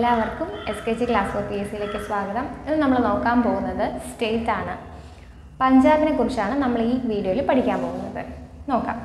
എല്ലാവർക്കും S K G class for P S സിയിലേക്ക് സ്വാഗതം ഇന്ന് നമ്മൾ നോക്കാൻ പോകുന്നത് സ്റ്റേറ്റ് ആണ് പഞ്ചാബിനെ കുറിച്ചാണ് നമ്മൾ ഈ വീഡിയോയിൽ പഠിക്കാൻ പോകുന്നത് നോക്കാം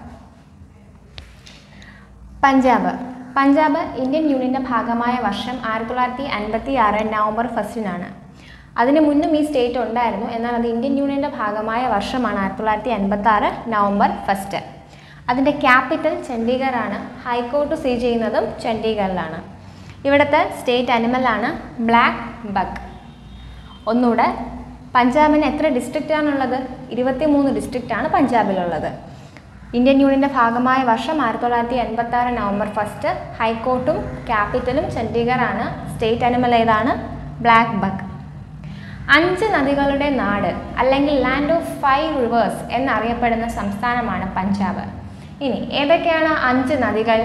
പഞ്ചാബ് പഞ്ചാബ് ഇന്ത്യൻ യൂണിയൻ്റെ ഭാഗമായ വർഷം ആയിരത്തി തൊള്ളായിരത്തി അൻപത്തി ആറ് നവംബർ ഫസ്റ്റിനാണ് അതിന് മുന്നും ഈ സ്റ്റേറ്റ് ഉണ്ടായിരുന്നു എന്നാൽ അത് ഇന്ത്യൻ യൂണിയൻ്റെ ഭാഗമായ വർഷമാണ് ആയിരത്തി തൊള്ളായിരത്തി അൻപത്തി ആറ് നവംബർ ഫസ്റ്റ് അതിൻ്റെ ക്യാപിറ്റൽ ചണ്ഡീഗറാണ് ഹൈക്കോർട്ട് സ്ഥിതി ചെയ്യുന്നതും ചണ്ഡീഗറിലാണ് ഇവിടുത്തെ സ്റ്റേറ്റ് അനിമലാണ് ബ്ലാക്ക് ബക്ക് ഒന്നുകൂടെ പഞ്ചാബിന് എത്ര ഡിസ്ട്രിക്റ്റാണുള്ളത് ഇരുപത്തി മൂന്ന് ഡിസ്ട്രിക്റ്റാണ് പഞ്ചാബിലുള്ളത് ഇന്ത്യൻ യൂണിയൻ്റെ ഭാഗമായ വർഷം ആയിരത്തി തൊള്ളായിരത്തി എൺപത്തി ആറ് നവംബർ ഫസ്റ്റ് ഹൈക്കോർട്ടും ക്യാപിറ്റലും ചണ്ഡീഗറാണ് സ്റ്റേറ്റ് അനിമൽ ഏതാണ് ബ്ലാക്ക് ബക്ക് അഞ്ച് നദികളുടെ നാട് അല്ലെങ്കിൽ ലാൻഡ് ഓഫ് ഫൈവ് റിവേഴ്സ് എന്നറിയപ്പെടുന്ന സംസ്ഥാനമാണ് പഞ്ചാബ് ഇനി ഏതൊക്കെയാണ് അഞ്ച് നദികൾ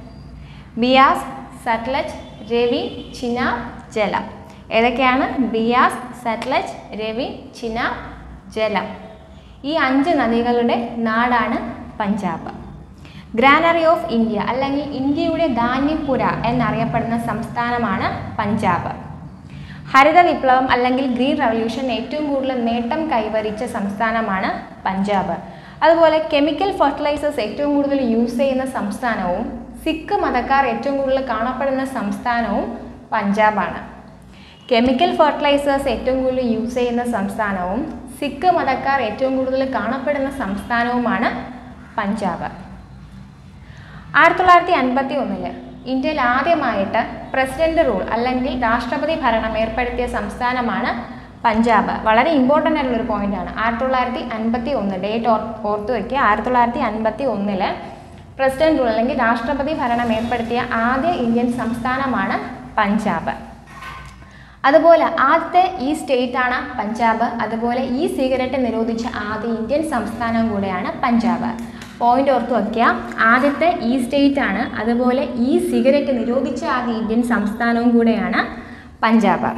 ബിയാസ് സത്ലജ് രവി ചിനാബ് ജലം ഏതൊക്കെയാണ് ബിയാസ് സത്ലജ് രവി ചിനാബ് ജലം ഈ അഞ്ച് നദികളുടെ നാടാണ് പഞ്ചാബ് ഗ്രാനറി ഓഫ് ഇന്ത്യ അല്ലെങ്കിൽ ഇന്ത്യയുടെ ധാന്യപ്പുര എന്നറിയപ്പെടുന്ന സംസ്ഥാനമാണ് പഞ്ചാബ് ഹരിത വിപ്ലവം അല്ലെങ്കിൽ ഗ്രീൻ റവല്യൂഷൻ ഏറ്റവും കൂടുതൽ നേട്ടം കൈവരിച്ച സംസ്ഥാനമാണ് പഞ്ചാബ് അതുപോലെ കെമിക്കൽ ഫെർട്ടിലൈസേഴ്സ് ഏറ്റവും കൂടുതൽ യൂസ് ചെയ്യുന്ന സംസ്ഥാനവും സിഖ് മതക്കാർ ഏറ്റവും കൂടുതൽ കാണപ്പെടുന്ന സംസ്ഥാനവും പഞ്ചാബാണ് കെമിക്കൽ ഫെർട്ടിലൈസേഴ്സ് ഏറ്റവും കൂടുതൽ യൂസ് ചെയ്യുന്ന സംസ്ഥാനവും സിഖ് മതക്കാർ ഏറ്റവും കൂടുതൽ കാണപ്പെടുന്ന സംസ്ഥാനവുമാണ് പഞ്ചാബ് ആയിരത്തി തൊള്ളായിരത്തി അൻപത്തി ഒന്നില് ഇന്ത്യയിൽ ആദ്യമായിട്ട് പ്രസിഡന്റ് റൂൾ അല്ലെങ്കിൽ രാഷ്ട്രപതി ഭരണം ഏർപ്പെടുത്തിയ സംസ്ഥാനമാണ് പഞ്ചാബ് വളരെ ഇമ്പോർട്ടൻ്റ് ആയിട്ടുള്ള ഒരു പോയിന്റാണ് ആയിരത്തി തൊള്ളായിരത്തി അൻപത്തി ഒന്ന് ഡേറ്റ് ഓർ ഓർത്ത് വയ്ക്കുക ആയിരത്തി തൊള്ളായിരത്തി അൻപത്തി ഒന്നില് പ്രസിഡന്റ് റൂൾ അല്ലെങ്കിൽ രാഷ്ട്രപതി ഭരണം ഏർപ്പെടുത്തിയ ആദ്യ ഇന്ത്യൻ സംസ്ഥാനമാണ് പഞ്ചാബ് അതുപോലെ ആദ്യത്തെ ഈ സ്റ്റേറ്റ് ആണ് പഞ്ചാബ് അതുപോലെ ഈ സിഗരറ്റ് നിരോധിച്ച ആദ്യ ഇന്ത്യൻ സംസ്ഥാനം കൂടെയാണ് പഞ്ചാബ് പോയിന്റ് ഓർത്ത് വയ്ക്കുക ആദ്യത്തെ ഈ സ്റ്റേറ്റ് ആണ് അതുപോലെ ഈ സിഗരറ്റ് നിരോധിച്ച ആദ്യ ഇന്ത്യൻ സംസ്ഥാനവും കൂടെയാണ് പഞ്ചാബ്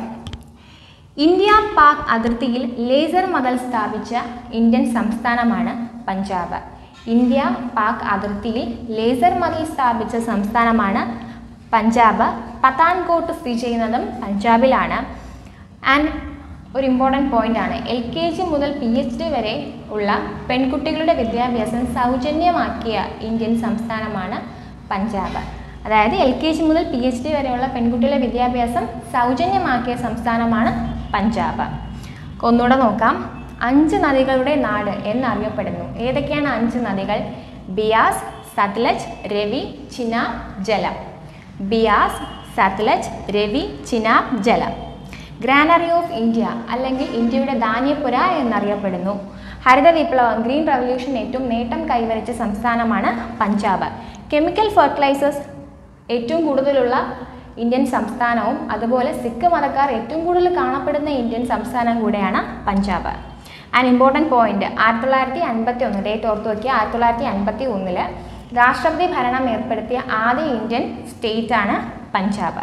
ഇന്ത്യ പാക് അതിർത്തിയിൽ ലേസർ മതിൽ സ്ഥാപിച്ച ഇന്ത്യൻ സംസ്ഥാനമാണ് പഞ്ചാബ് ഇന്ത്യ പാക് അതിർത്തിയിൽ ലേസർ മതിൽ സ്ഥാപിച്ച സംസ്ഥാനമാണ് പഞ്ചാബ് പത്താൻകോട്ട് സ്ഥിതി ചെയ്യുന്നതും പഞ്ചാബിലാണ് ആൻഡ് ഒരു ഇമ്പോർട്ടൻറ്റ് പോയിന്റ് ആണ് എൽ കെ ജി മുതൽ പി എച്ച് ഡി വരെ ഉള്ള പെൺകുട്ടികളുടെ വിദ്യാഭ്യാസം സൗജന്യമാക്കിയ ഇന്ത്യൻ സംസ്ഥാനമാണ് പഞ്ചാബ് അതായത് എൽ കെ ജി മുതൽ പി എച്ച് ഡി വരെയുള്ള പെൺകുട്ടികളുടെ വിദ്യാഭ്യാസം സൗജന്യമാക്കിയ സംസ്ഥാനമാണ് പഞ്ചാബ് ഒന്നുകൂടെ നോക്കാം അഞ്ച് നദികളുടെ നാട് എന്നറിയപ്പെടുന്നു ഏതൊക്കെയാണ് അഞ്ച് നദികൾ ബിയാസ് സത്ലജ് രവി ചിനാബ് ജലം ബിയാസ് സത്ലജ് രവി ചിനാബ് ജലം ഗ്രാനറി ഓഫ് ഇന്ത്യ അല്ലെങ്കിൽ ഇന്ത്യയുടെ ധാന്യപുര എന്നറിയപ്പെടുന്നു ഹരിത വിപ്ലവം ഗ്രീൻ റവല്യൂഷൻ ഏറ്റവും നേട്ടം കൈവരിച്ച സംസ്ഥാനമാണ് പഞ്ചാബ് കെമിക്കൽ ഫെർട്ടിലൈസേഴ്സ് ഏറ്റവും കൂടുതലുള്ള ഇന്ത്യൻ സംസ്ഥാനവും അതുപോലെ സിഖ് മതക്കാർ ഏറ്റവും കൂടുതൽ കാണപ്പെടുന്ന ഇന്ത്യൻ സംസ്ഥാനം കൂടെയാണ് പഞ്ചാബ് ആൻഡ് ഇമ്പോർട്ടൻറ്റ് പോയിന്റ് ആയിരത്തി തൊള്ളായിരത്തി അൻപത്തി ഒന്ന് ഡേറ്റ് ഓർത്ത് വയ്ക്കുക ആയിരത്തി തൊള്ളായിരത്തി അൻപത്തി ഒന്നില് രാഷ്ട്രപതി ഭരണം ഏർപ്പെടുത്തിയ ആദ്യ ഇന്ത്യൻ സ്റ്റേറ്റ് ആണ് പഞ്ചാബ്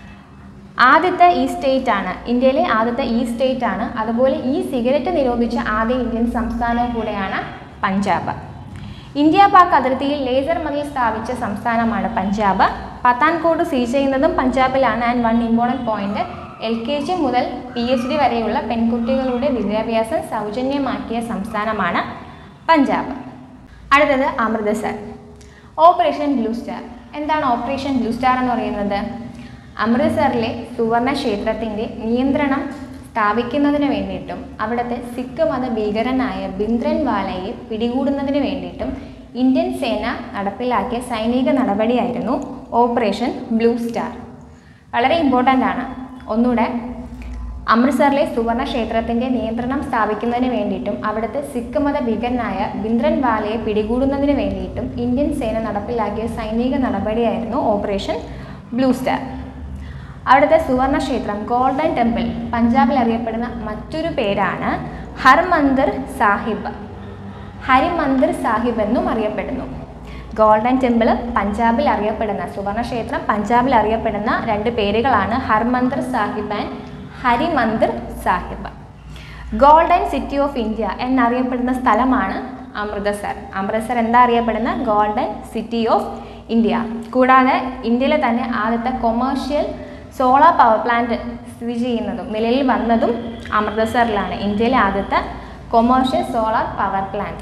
ആദ്യത്തെ ഈ സ്റ്റേറ്റ് ആണ് ഇന്ത്യയിലെ ആദ്യത്തെ ഈ സ്റ്റേറ്റ് ആണ് അതുപോലെ ഈ സിഗരറ്റ് നിരോധിച്ച ആദ്യ ഇന്ത്യൻ സംസ്ഥാനവും കൂടെയാണ് പഞ്ചാബ് ഇന്ത്യ പാക് അതിർത്തിയിൽ ലേസർ മതിൽ സ്ഥാപിച്ച സംസ്ഥാനമാണ് പഞ്ചാബ് പത്താൻകോട്ട് സ്ഥിതി ചെയ്യുന്നതും പഞ്ചാബിലാണ് and one important point L K G മുതൽ പി എച്ച് ഡി വരെയുള്ള പെൺകുട്ടികളുടെ വിദ്യാഭ്യാസം സൗജന്യമാക്കിയ സംസ്ഥാനമാണ് പഞ്ചാബ് അടുത്തത് അമൃതസർ ഓപ്പറേഷൻ ബ്ലൂ സ്റ്റാർ എന്താണ് ഓപ്പറേഷൻ ബ്ലൂ സ്റ്റാർ എന്ന് പറയുന്നത് അമൃത്സറിലെ സുവർണ ക്ഷേത്രത്തിൻ്റെ നിയന്ത്രണം സ്ഥാപിക്കുന്നതിന് വേണ്ടിയിട്ടും അവിടുത്തെ സിഖ് മത ഭീകരനായ ബിന്ദ്രൻവാലയെ പിടികൂടുന്നതിന് വേണ്ടിയിട്ടും ഇന്ത്യൻ സേന നടപ്പിലാക്കിയ സൈനിക നടപടിയായിരുന്നു ഓപ്പറേഷൻ ബ്ലൂ സ്റ്റാർ വളരെ ഇമ്പോർട്ടൻ്റ് ആണ് ഒന്നുകൂടെ അമൃത്സറിലെ സുവർണ ക്ഷേത്രത്തിൻ്റെ നിയന്ത്രണം സ്ഥാപിക്കുന്നതിന് വേണ്ടിയിട്ടും അവിടുത്തെ സിഖ് മത ഭീകരനായ ബിന്ദ്രൻവാലയെ പിടികൂടുന്നതിന് വേണ്ടിയിട്ടും ഇന്ത്യൻ സേന നടപ്പിലാക്കിയ സൈനിക നടപടിയായിരുന്നു ഓപ്പറേഷൻ ബ്ലൂ സ്റ്റാർ അവിടുത്തെ സുവർണ ക്ഷേത്രം ഗോൾഡൻ ടെമ്പിൾ പഞ്ചാബിൽ അറിയപ്പെടുന്ന മറ്റൊരു പേരാണ് ഹർമന്ദിർ സാഹിബ് ഹരിമന്ദിർ സാഹിബ് എന്നും അറിയപ്പെടുന്നു ഗോൾഡൻ ടെമ്പിൾ പഞ്ചാബിൽ അറിയപ്പെടുന്ന സുവർണ ക്ഷേത്രം പഞ്ചാബിൽ അറിയപ്പെടുന്ന രണ്ട് പേരുകളാണ് Harmandir Sahib and Harimandir Sahib golden city of India എന്നറിയപ്പെടുന്ന സ്ഥലമാണ് അമൃതസർ അമൃതസർ എന്താ അറിയപ്പെടുന്ന ഗോൾഡൻ സിറ്റി ഓഫ് ഇന്ത്യ കൂടാതെ ഇന്ത്യയിലെ തന്നെ ആദ്യത്തെ കൊമേഴ്ഷ്യൽ സോളാർ പവർ പ്ലാന്റ് സ്ഥിതി ചെയ്യുന്നതും നിലയിൽ വന്നതും അമൃത്സറിലാണ് ഇന്ത്യയിലെ ആദ്യത്തെ commercial solar power plant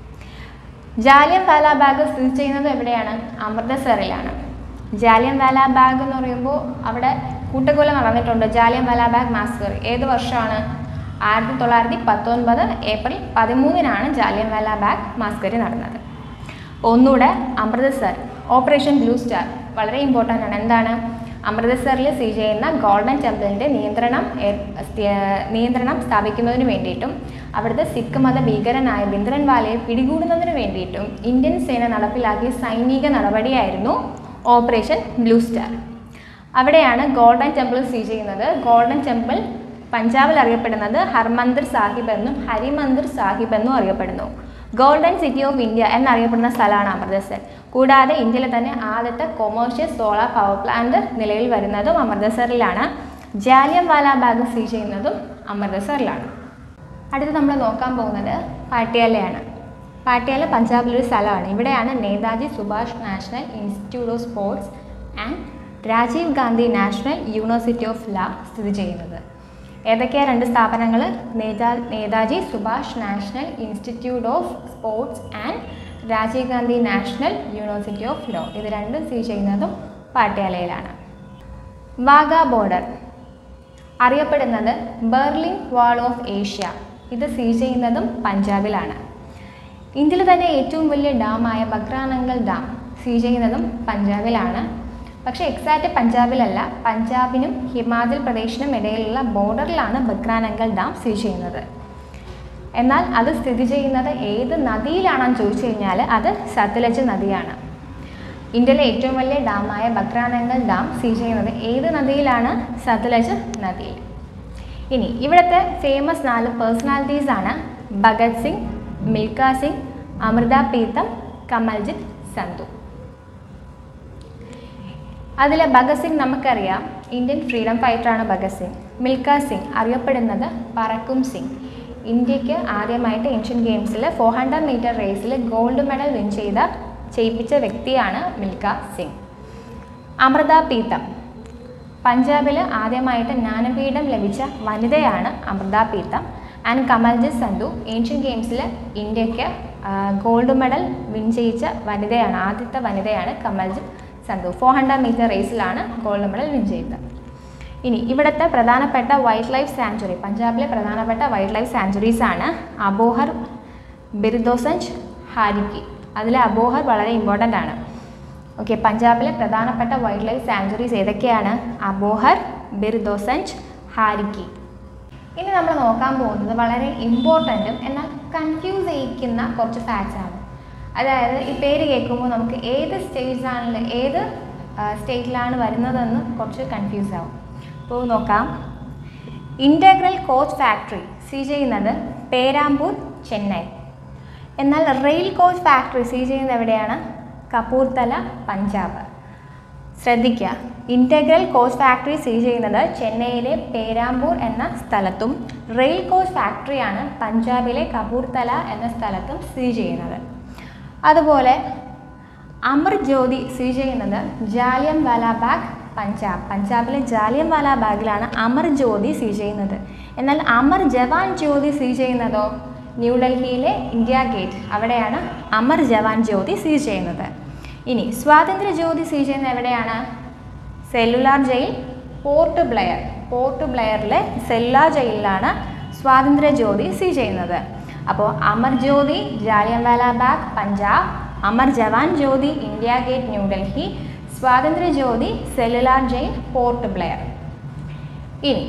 Jallianwala Bagh സ്ഥിതി ചെയ്യുന്നത് എവിടെയാണ് അമൃത്സറിലാണ് ജാലിയൻ വാല ബാഗ് എന്ന് പറയുമ്പോൾ അവിടെ കൂട്ടക്കൊല നടന്നിട്ടുണ്ട് ജാലിയൻ വാല ബാഗ് മാസ്കർ ഏത് വർഷമാണ് ആയിരത്തി തൊള്ളായിരത്തി പത്തൊൻപത് ഏപ്രിൽ പതിമൂന്നിനാണ് ജാലിയൻ വാല ബാഗ് മാസ്കർ നടന്നത് ഒന്നുകൂടെ അമൃത്സർ ഓപ്പറേഷൻ ബ്ലൂ സ്റ്റാർ വളരെ ഇമ്പോർട്ടൻ്റ് ആണ് എന്താണ് അമൃത്സറിൽ സ്ഥിതി ചെയ്യുന്ന ഗോൾഡൻ ടെമ്പിളിൻ്റെ നിയന്ത്രണം ഏർ- സ്ഥ- നിയന്ത്രണം സ്ഥാപിക്കുന്നതിന് വേണ്ടിയിട്ടും അവിടുത്തെ സിഖ് മത ഭീകരനായ ബിന്ദ്രൻവാലയെ പിടികൂടുന്നതിന് വേണ്ടിയിട്ടും ഇന്ത്യൻ സേന നടപ്പിലാക്കിയ സൈനിക നടപടിയായിരുന്നു ഓപ്പറേഷൻ ബ്ലൂ സ്റ്റാർ അവിടെയാണ് ഗോൾഡൻ ടെമ്പിൾ സ്ഥിതി ചെയ്യുന്നത് ഗോൾഡൻ ടെമ്പിൾ പഞ്ചാബിൽ അറിയപ്പെടുന്നത് ഹർമന്ദിർ സാഹിബ് എന്നും ഹരിമന്ദിർ സാഹിബ് എന്നും അറിയപ്പെടുന്നു ഗോൾഡൻ സിറ്റി ഓഫ് ഇന്ത്യ എന്നറിയപ്പെടുന്ന സ്ഥലമാണ് അമൃത്സർ കൂടാതെ ഇന്ത്യയിലെ തന്നെ ആദ്യത്തെ കൊമേഴ്ഷ്യൽ സോളാർ പവർ പ്ലാന്റ് നിലയിൽ വരുന്നതും അമൃത്സറിലാണ് ജാലിയൻ വാല ബാഗ് സ്ഥിതി ചെയ്യുന്നതും അമൃത്സറിലാണ് അടുത്ത് നമ്മൾ നോക്കാൻ പോകുന്നത് പാട്യാലയാണ് പാട്യാല പഞ്ചാബിലൊരു സ്ഥലമാണ് ഇവിടെയാണ് Netaji Subhash National Institute of Sports and Rajiv Gandhi National University of Law സ്ഥിതി ചെയ്യുന്നത് ഏതൊക്കെയാണ് രണ്ട് സ്ഥാപനങ്ങൾ നേതാ Netaji Subhash National Institute of Sports and Rajiv Gandhi National University of Law ഇത് രണ്ടും സ്ഥിതി ചെയ്യുന്നതും പാട്യാലയിലാണ് വാഗ ബോർഡർ അറിയപ്പെടുന്നത് ബെർലിൻ വാൾ ഓഫ് ഏഷ്യ ഇത് സ്ഥിതി ചെയ്യുന്നതും പഞ്ചാബിലാണ് ഇന്ത്യയിലെ തന്നെ ഏറ്റവും വലിയ ഡാമായ ബക്രാനങ്കൽ ഡാം സ്ഥിതി ചെയ്യുന്നതും പഞ്ചാബിലാണ് പക്ഷേ എക്സാക്റ്റ് പഞ്ചാബിലല്ല പഞ്ചാബിനും ഹിമാചൽ പ്രദേശിനും ഇടയിലുള്ള ബോർഡറിലാണ് ബക്രാനങ്കൽ ഡാം സ്ഥിതി ചെയ്യുന്നത് എന്നാൽ അത് സ്ഥിതി ചെയ്യുന്നത് ഏത് നദിയിലാണെന്ന് ചോദിച്ചു കഴിഞ്ഞാൽ അത് സത്ലജ് നദിയാണ് ഇന്ത്യയിലെ ഏറ്റവും വലിയ ഡാമായ ബക്രാനങ്കൽ ഡാം സ്ഥിതി ചെയ്യുന്നത് ഏത് നദിയിലാണ് സത്ലജ് നദിയിൽ ഇനി ഇവിടുത്തെ ഫേമസ് നാല് പേഴ്സണാലിറ്റീസ് ആണ് ഭഗത് സിംഗ് മിൽഖ സിംഗ് അമൃത പീത്തം കമൽജിത്ത് സന്ധു അതിൽ ഭഗത് സിംഗ് നമുക്കറിയാം ഇന്ത്യൻ ഫ്രീഡം ഫൈറ്ററാണ് ഭഗത് സിംഗ് മിൽഖ സിംഗ് അറിയപ്പെടുന്നത് പറക്കും സിംഗ് ഇന്ത്യക്ക് ആദ്യമായിട്ട് ഏഷ്യൻ ഗെയിംസിൽ ഫോർ ഹൺഡ്രഡ് മീറ്റർ റേസിൽ ഗോൾഡ് മെഡൽ വിൻ ചെയ്ത ചെയ്യിപ്പിച്ച വ്യക്തിയാണ് മിൽഖ സിംഗ് അമൃത പീത്തം പഞ്ചാബിൽ ആദ്യമായിട്ട് ജ്ഞാനപീഠം ലഭിച്ച വനിതയാണ് അമൃത പീത്തം ആൻഡ് കമൽജിത്ത് സന്ധു ഏഷ്യൻ ഗെയിംസിൽ ഇന്ത്യക്ക് ഗോൾഡ് മെഡൽ വിൻ ചെയ്യിച്ച വനിതയാണ് ആദ്യത്തെ വനിതയാണ് Kamaljit Sandhu four hundred metre റേസിലാണ് ഗോൾഡ് മെഡൽ വിൻ ചെയ്തത് ഇനി ഇവിടുത്തെ പ്രധാനപ്പെട്ട വൈൽഡ് ലൈഫ് സാങ്ച്വറി പഞ്ചാബിലെ പ്രധാനപ്പെട്ട വൈൽഡ് ലൈഫ് സാങ്ച്വറീസ് ആണ് അബോഹർ ബിർദോസഞ്ച് ഹാരിക്കി അതിലെ അബോഹർ വളരെ ഇമ്പോർട്ടൻ്റ് ആണ് ഓക്കെ പഞ്ചാബിലെ പ്രധാനപ്പെട്ട വൈൽഡ് ലൈഫ് സാങ്ച്വറീസ് ഏതൊക്കെയാണ് അബോഹർ ബിർദോസഞ്ച് ഹാരിക്കി ഇനി നമ്മൾ നോക്കാൻ പോകുന്നത് വളരെ ഇമ്പോർട്ടൻറ്റും എന്നാൽ കൺഫ്യൂസ് ചെയ്യിക്കുന്ന കുറച്ച് ഫാക്ട്സ് ആണ് അതായത് ഈ പേര് കേൾക്കുമ്പോൾ നമുക്ക് ഏത് സ്റ്റേറ്റ്സാണ് ഏത് സ്റ്റേറ്റിലാണ് വരുന്നതെന്ന് കുറച്ച് കൺഫ്യൂസ് ആവും അപ്പോൾ നോക്കാം ഇൻ്റഗ്രൽ കോച്ച് ഫാക്ടറി സ്ഥിതി ചെയ്യുന്നത് പേരാമ്പൂർ ചെന്നൈ എന്നാൽ റെയിൽ കോച്ച് ഫാക്ടറി സ്ഥിതി ചെയ്യുന്നത് എവിടെയാണ് കപൂർത്തല പഞ്ചാബ് ശ്രദ്ധിക്കുക ഇൻ്റഗ്രൽ കോച്ച് ഫാക്ടറി സ്ഥിതി ചെയ്യുന്നത് ചെന്നൈയിലെ പേരാമ്പൂർ എന്ന സ്ഥലത്തും റെയിൽ കോച്ച് ഫാക്ടറിയാണ് പഞ്ചാബിലെ കപൂർത്തല എന്ന സ്ഥലത്തും സ്ഥിതി ചെയ്യുന്നത് അതുപോലെ അമർ ജ്യോതി സ്ഥിതി ചെയ്യുന്നത് ജാലിയൻ വാല ബാഗ് പഞ്ചാബ് പഞ്ചാബിലെ ജാലിയൻ വാല ബാഗിലാണ് അമർ ജ്യോതി സ്ഥിതി ചെയ്യുന്നത് എന്നാൽ അമർ ജവാൻ ജ്യോതി സ്ഥിതി ചെയ്യുന്നതോ ന്യൂഡൽഹിയിലെ ഇന്ത്യ ഗേറ്റ് അവിടെയാണ് അമർ ജവാൻ ജ്യോതി സ്ഥിതി ചെയ്യുന്നത് ഇനി സ്വാതന്ത്ര്യ ജ്യോതി സ്ഥിതി ചെയ്യുന്നത് എവിടെയാണ് സെല്ലുലാർ ജയിൽ പോർട്ട് ബ്ലെയർ പോർട്ട് ബ്ലെയറിലെ സെല്ലുലാർ ജയിലിലാണ് സ്വാതന്ത്ര്യ ജ്യോതി സ്ഥിതി ചെയ്യുന്നത് അപ്പോൾ Amar Jyoti Jallianwala Bagh Punjab Amar Jawan Jyoti India Gate New Delhi Swatantrya Jyoti Cellular Jail Port Blair ഇനി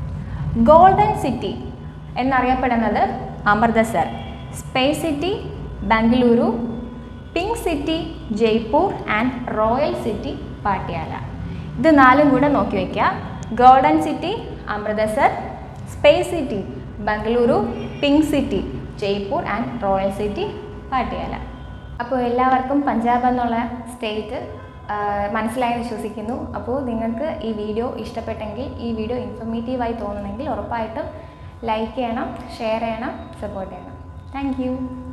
ഗോൾഡൻ സിറ്റി എന്നറിയപ്പെടുന്നത് Amritsar space city Bengaluru pink city Jaipur and royal city Patiala ഇത് നാലും കൂടെ നോക്കി വയ്ക്കുക golden city Amritsar space city Bengaluru pink city Jaipur and royal city Patiala അപ്പോൾ എല്ലാവർക്കും പഞ്ചാബ് എന്നുള്ള സ്റ്റേറ്റ് മനസ്സിലായി വിശ്വസിക്കുന്നു അപ്പോൾ നിങ്ങൾക്ക് ഈ വീഡിയോ ഇഷ്ടപ്പെട്ടെങ്കിൽ ഈ വീഡിയോ ഇൻഫർമേറ്റീവായി തോന്നുന്നെങ്കിൽ ഉറപ്പായിട്ടും ലൈക്ക് ചെയ്യണം ഷെയർ ചെയ്യണം സപ്പോർട്ട് ചെയ്യണം താങ്ക്